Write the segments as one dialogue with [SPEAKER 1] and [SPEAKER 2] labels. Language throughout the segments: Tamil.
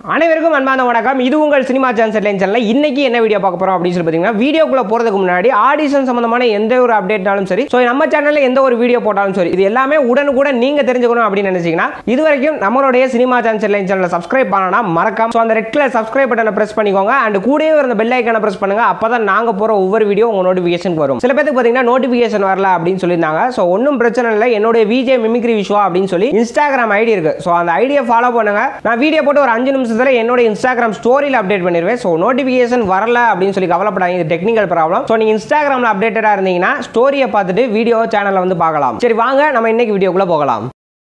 [SPEAKER 1] அனைவருக்கும் அன்பான வணக்கம் இது உங்கள் சினிமா சான்ஸ் ஹெட்லைன் சேனல் இன்னைக்கு என்ன வீடியோ பார்க்க போறோம் அப்படின்னு சொல்லி பார்த்தீங்கன்னா வீடியோக்குள்ள போறதுக்கு முன்னாடி ஆடிஷன் சம்பந்தமான எந்த ஒரு அப்டேட்னாலும் சரி ஸோ நம்ம சேனல்ல எந்த ஒரு வீடியோ போட்டாலும் சரி இது எல்லாமே உடனுக்குடன் நீங்க தெரிஞ்சுக்கணும் அப்படின்னு நினைச்சீங்கன்னா இது வரைக்கும் நம்மளுடைய சினிமா சான்ஸ் ஹெட்லைன் சேனலை சப்ஸ்கிரைப் பண்ணனா மறக்காம ஸோ அந்த ரெட் கலர் சப்ஸ்கிரைப் பட்டனை பிரஸ் பண்ணிக்கோங்க அண்ட் கூடவே ஒரு பெல் ஐக்கான பிரஸ் பண்ணுங்க அப்பதான் நாங்க போற ஒவ்வொரு வீடியோ உங்க நோட்டிஃபிகேஷன் வரும் சில பேருக்கு பார்த்தீங்கன்னா நோட்டிஃபிகேஷன் வரல அப்படின்னு சொல்லியிருந்தாங்க ஸோ ஒன்றும் பிரச்சனை இல்லை என்னுடைய விஜே மிமிக்ரி விஷ்வா அப்படின்னு சொல்லி இன்ஸ்டாகிராம் ஐடி இருக்கு ஸோ அந்த ஐடியை ஃபாலோ பண்ணுங்க நான் வீடியோ போட்டு ஒரு அஞ்சு நிமிஷத்துல என்னோட இன்ஸ்டாகிராம் ஸ்டோரியில் அப்டேட் பண்ணிடுவேன் ஸோ நோட்டிஃபிகேஷன் வரல அப்படின்னு சொல்லி கவலைப்படாதீங்க இது டெக்னிக்கல் ப்ராப்ளம் ஸோ நீங்க இன்ஸ்டாகிராமில் அப்டேட்டடாக இருந்தீங்கன்னா ஸ்டோரியை பார்த்துட்டு வீடியோ சேனலில் வந்து பார்க்கலாம் சரி வாங்க நம்ம இன்னைக்கு வீடியோக்குள்ள போகலாம்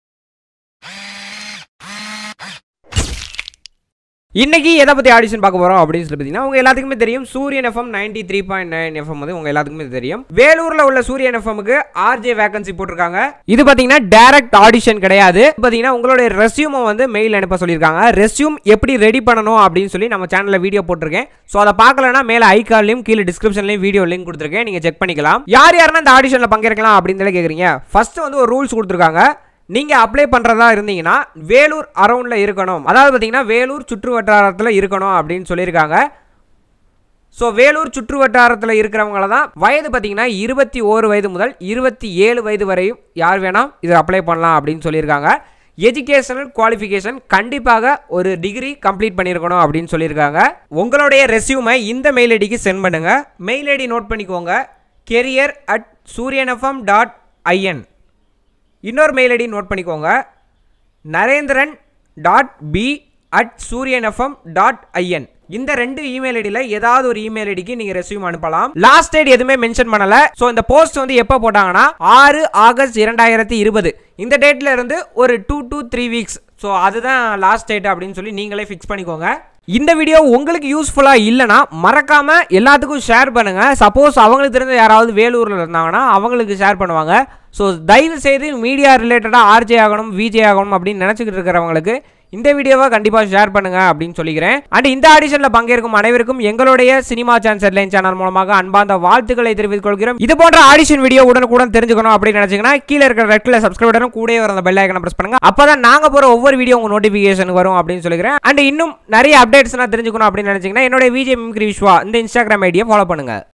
[SPEAKER 1] இன்னைக்கு எதை பற்றி ஆடிஷன் பார்க்க போகிறோம் அப்படின்னு சொல்லி பார்த்தீங்கன்னா உங்க எல்லாத்துக்குமே தெரியும் Suriyan FM ninety three point nine FM வந்து உங்க எல்லாத்துக்குமே தெரியும் வேலூரில் உள்ள சூரியன் எஃப்எம்க்கு ஆர்ஜே வேகன்சி போட்டிருக்காங்க இது பார்த்தீங்கன்னா டைரக்ட் ஆடிஷன் கிடையாது பார்த்தீங்கன்னா உங்களுடைய ரெஸ்யூமை வந்து மெயில் அனுப்ப சொல்லியிருக்காங்க ரெஸ்யூம் எப்படி ரெடி பண்ணணும் அப்படின்னு சொல்லி நம்ம சேனலில் வீடியோ போட்டிருக்கேன் ஸோ அதை பார்க்கலன்னா மேலே ஐகார்லையும் கீழே டிஸ்கிரிப்ஷன்லையும் வீடியோ லிங்க் கொடுத்துருக்கேன் நீங்கள் செக் பண்ணிக்கலாம் யார் யாருன்னா இந்த ஆடிஷனில் பங்கேற்கலாம் அப்படின்னு சொல்லி கேட்குறீங்க ஃபர்ஸ்ட் வந்து ஒரு ரூல்ஸ் கொடுத்துருக்காங்க நீங்கள் அப்ளை பண்ணுறதா இருந்தீங்கன்னா வேலூர் அரௌண்டில் இருக்கணும் அதாவது பார்த்தீங்கன்னா வேலூர் சுற்று வட்டாரத்தில் இருக்கணும் அப்படின்னு சொல்லியிருக்காங்க ஸோ வேலூர் சுற்று வட்டாரத்தில் இருக்கிறவங்கள தான் வயது பார்த்தீங்கன்னா இருபத்தி ஓரு வயது முதல் இருபத்தி ஏழு வயது வரையும் யார் வேணால் இது அப்ளை பண்ணலாம் அப்படின்னு சொல்லியிருக்காங்க எஜுகேஷனல் குவாலிஃபிகேஷன் கண்டிப்பாக ஒரு டிகிரி கம்ப்ளீட் பண்ணியிருக்கணும் அப்படின்னு சொல்லியிருக்காங்க உங்களுடைய ரெஸ்யூமை இந்த மெயில் ஐடிக்கு சென்ட் பண்ணுங்கள் மெயில் ஐடி நோட் பண்ணிக்கோங்க career at Suriyan FM dot IN இன்னொரு மெயில் ஐடி நோட் பண்ணிக்கோங்க Narendran dot B at Suriyan FM dot IN இந்த ரெண்டு இமெயில் ஐடியில் ஏதாவது ஒரு இமெயில் ஐடிக்கு நீங்க ரெஸ்யூம் அனுப்பலாம் லாஸ்ட் டேட் எதுவுமே மென்ஷன் பண்ணல ஸோ இந்த போஸ்ட் வந்து எப்போ போட்டாங்கன்னா ஆறு ஆகஸ்ட் இரண்டாயிரத்தி இருபது இந்த டேட்ல இருந்து ஒரு two to three weeks so அதுதான் லாஸ்ட் டேட் அப்படின்னு சொல்லி நீங்களே ஃபிக்ஸ் பண்ணிக்கோங்க இந்த வீடியோ உங்களுக்கு யூஸ்ஃபுல்லாக இல்லைனா மறக்காம எல்லாத்துக்கும் ஷேர் பண்ணுங்க சப்போஸ் அவங்களுக்கு தெரிஞ்ச யாராவது வேலூரில் இருந்தாங்கன்னா அவங்களுக்கு ஷேர் பண்ணுவாங்க ஸோ தயவு செய்து மீடியா ரிலேட்டடாக ஆர்ஜே ஆகணும் விஜே ஆகணும் அப்படின்னு நினச்சிக்கிட்டு இருக்கிறவங்களுக்கு இந்த வீடியோவை கண்டிப்பாக ஷேர் பண்ணுங்க அப்படின்னு சொல்லிக்கிறேன் அண்ட் இந்த ஆடிஷனில் பங்கேற்கும் அனைவருக்கும் எங்களுடைய சினிமா சான்ஸ் ஹெட்லைன் சேனல் மூலமாக அன்பார்ந்த வாழ்த்துக்களை தெரிவித்துக் கொள்கிறோம் இது போன்ற ஆடிஷன் வீடியோ உடனுக்குடன் தெரிஞ்சுக்கணும் அப்படின்னு நினைச்சீங்கன்னா கீழே இருக்கிற ரெட் கலர் சப்ஸ்கிரைப் பட்டனும் கூட வர அந்த பெல் ஐக்கனை பிரஸ் பண்ணுங்க அப்பதான் நாங்க போற ஒவ்வொரு வீடியோ உங்க நோட்டிபிகேஷன் வரும் அப்படின்னு சொல்லிக்கிறேன் அண்ட் இன்னும் நிறைய அப்டேட்ஸ் நான் தெரிஞ்சுக்கணும் அப்படின்னு நினைச்சீங்கன்னா என்னோட விஜய் மிமிக்ரி விஸ்வா இந்த இன்ஸ்டாகிராம் ஐடியை ஃபாலோ பண்ணுங்க